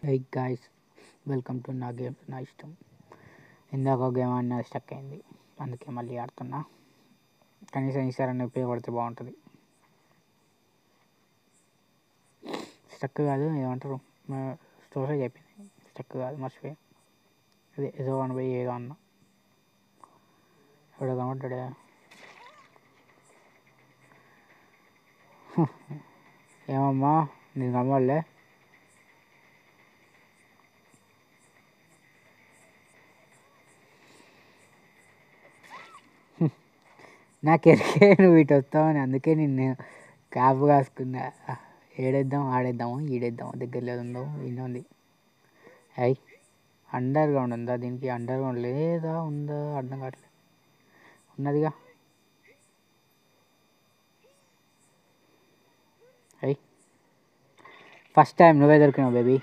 High guys welcome to నా game నా ఇష్టం ఇందాక ఒక గేమ్ ఆడిన స్టక్ అయింది అందుకే మళ్ళీ ఆడుతున్నా కనీసం ఈసారి ఉపయోగపడితే బాగుంటుంది స్టక్ కాదు ఏమంటారు స్టోరేజ్ అయిపోయింది స్టక్ కాదు మర్చిపోయి అదే ఏదో అనబోయి ఏదో అన్నా ఎవడో కనబడ్డాడే ఏమమ్మా నేను కనబడలే నాకు ఎరికే నువ్వు ఇటు వస్తావని అందుకే నిన్ను క్యాబ్ కాసుకున్నా ఏడేద్దాం ఆడేద్దాము ఈడేద్దాము దగ్గరలో ఉందో ఈయన ఉంది అయ్ అండర్ గ్రౌండ్ ఉందా దీనికి అండర్ గ్రౌండ్ లేదా ఉందా అర్థం కావట్లేదు ఉన్నదిగా అయ్ ఫస్ట్ టైం నువ్వే దొరికినావు బేబీ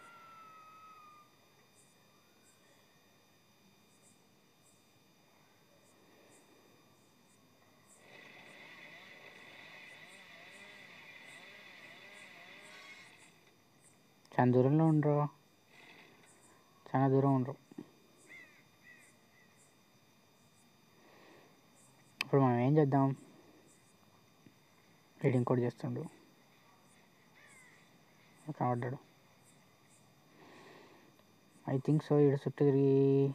చాలా దూరంలో ఉండరు చాలా దూరం ఉండరు ఇప్పుడు మనం ఏం చేద్దాం రీడింగ్ కూడా చేస్తుండు కనబడ్డాడు ఐ థింక్ సో ఇక్కడ చుట్టూ తిరిగి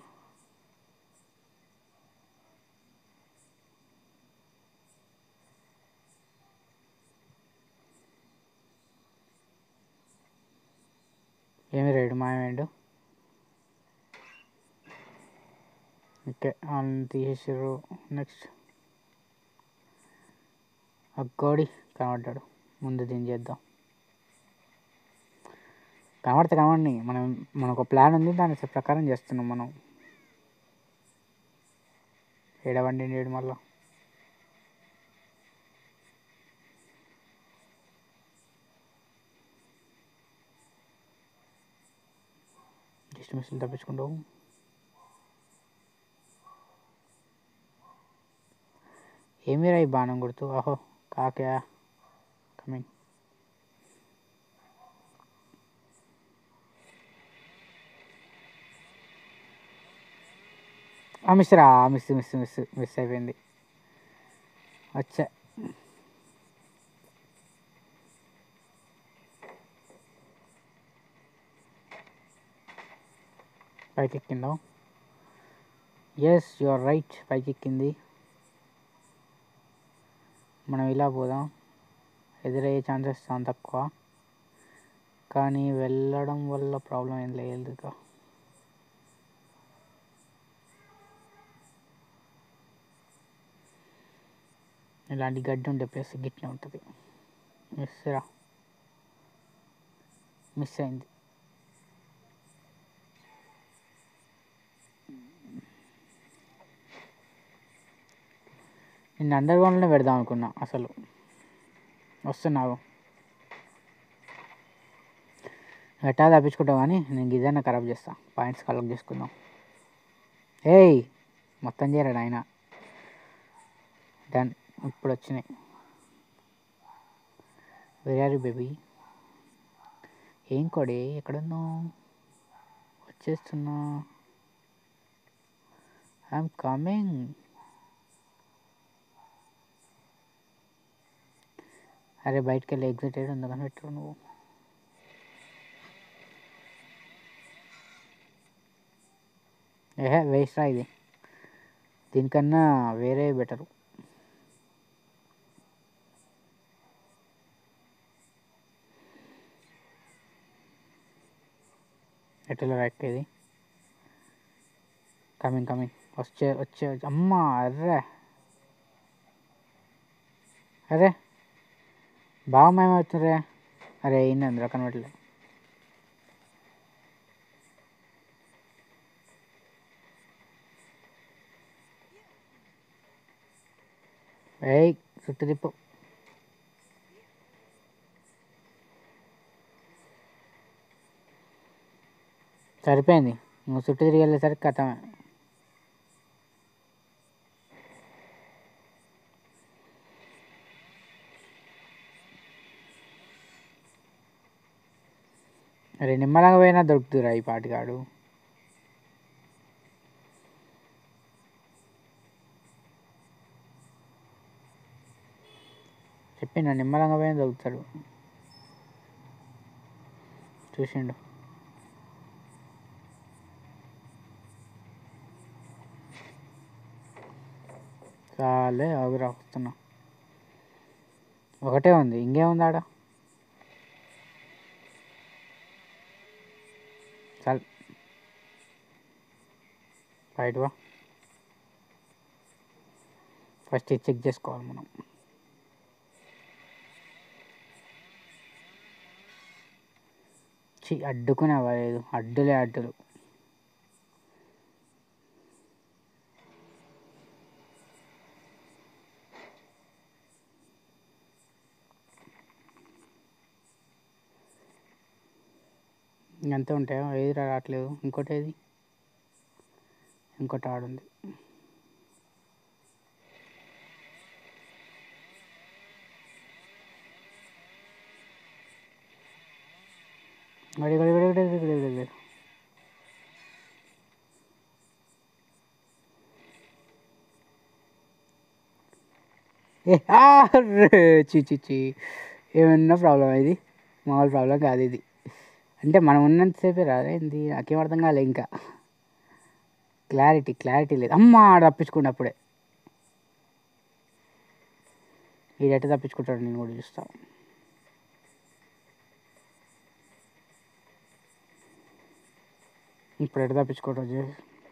ఏమి రైడు మాయమేండు ఓకే వాళ్ళని తీసేసారు నెక్స్ట్ అక్కోడి కనబడ్డాడు ముందు దీన్ని చేద్దాం కనబడితే కనబడి మనం మనకు ఒక ప్లాన్ ఉంది దాని ప్రకారం చేస్తున్నాం మనం ఏడవండి ఏడు మళ్ళా జస్ట్ మిస్సులు తప్పించుకుంటావు ఏమిరా ఈ బాణం గుర్తు అహో కాకే కమింగ్ మిస్ రా మిస్ మిస్ మిస్ మిస్ అయిపోయింది వచ్చా పైకి ఎక్కిందా ఎస్ యు ఆర్ రైట్ పైకి ఎక్కింది మనం ఇలా పోదాం ఎదురయ్యే ఛాన్సెస్ చాలా తక్కువ కానీ వెళ్ళడం వల్ల ప్రాబ్లం ఏం లేదు ఇక ఇలాంటి గడ్డి ఉండే ప్లేస్ గిట్నే ఉంటుంది మిస్ రా మిస్ అయింది నేను అండర్ గ్రౌండ్లోనే పెడదాం అనుకున్నా అసలు వస్తున్నావు ఎట్టా తప్పించుకుంటావు కానీ నేను గిజాన్ని ఖరాబ్ చేస్తా పాయింట్స్ కలెక్ట్ చేసుకుందాం ఏయ్ మొత్తం చేయరా ఆయన డన్ ఇప్పుడు వచ్చినాయి వేరే బేబీ ఏం కొడే ఎక్కడున్నావు వచ్చేస్తున్నా ఐఎమ్ కమింగ్ అరే బయటకు వెళ్ళి ఎగ్జిట్ అయ్యి ఉందా పెట్టు నువ్వు ఏహే వేస్ట్ రా ఇది దీనికన్నా వేరే బెటరు ఎట్లా ఎక్కేది కమింగ్ కమింగ్ వచ్చే వచ్చే అమ్మా అర్రే అరే బాగా మేమవుతుందిరే అరే అయింది అందులో కనబడలే ఏయ్ చుట్టూ తిప్పు సరిపోయింది నువ్వు చుట్టూ తిరిగి వెళ్ళేసరికి కథమే అరే నిమ్మలంగా పోయినా దొరుకుతురా ఈ పాటికాడు చెప్పిన నిమ్మలంగా పోయినా దొరుకుతాడు చూసిండు చాలే ఆగురా వస్తున్నా ఒకటే ఉంది ఇంకేముంది ఆడ చాలు బయట వా ఫస్ట్ ఇది చెక్ చేసుకోవాలి మనం చి అడ్డుకునే అవ్వలేదు అడ్డులే అడ్డులు ఇంకంతే ఉంటాయా ఏది రావట్లేదు ఇంకోటి ఏది ఇంకోటి ఆడుంది గడి గడి గడి గడి గడి గడి గడి ఏ ఆర్రే! చి చి చి ఏమన్నా ప్రాబ్లం ఇది మామూలు ప్రాబ్లం కాదు ఇది అంటే మనం ఉన్నంతసేపే రాదా ఏంది నాకేం అర్థం కాలే ఇంకా క్లారిటీ క్లారిటీ లేదు అమ్మ ఆడ తప్పించుకుంటే అప్పుడే వీడెట్ట తప్పించుకుంటాడు నేను కూడా చూస్తాను ఇప్పుడు ఎట్ట తప్పించుకోవటం చే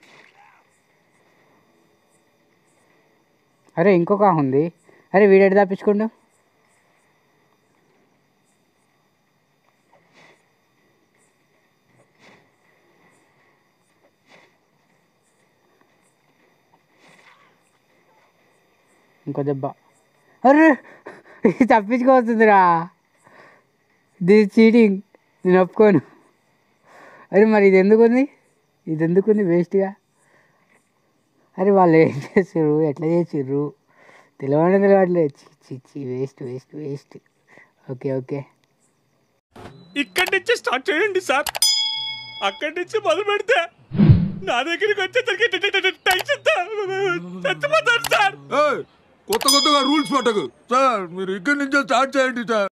అరే ఇంకొక ఆహ్ ఉంది అరే వీడెట తప్పించుకోండు ఇంకో దెబ్బ అరే ఇది తప్పించుకోవస్తుందిరా దిస్ చీటింగ్ నేను ఒప్పుకోను అరే మరి ఇది ఎందుకుంది ఇది ఎందుకుంది వేస్ట్గా అరే వాళ్ళు ఏం చేసిర్రు ఎట్లా చేసిర్రు తెలియని తెలియట్లేదు చి చి చి waste waste waste okay okay ఇక్కడి నుంచి స్టార్ట్ చేయండి సార్ అక్కడి నుంచి మొదలు పెడితే నా దగ్గరికి వచ్చేసరికి టెన్షన్ చచ్చిపోతాను సార్ ఏయ్, కొత్త కొత్తగా రూల్స్ పట్టకు సార్ మీరు ఇక్కడి నుంచే స్టార్ట్ చేయండి సార్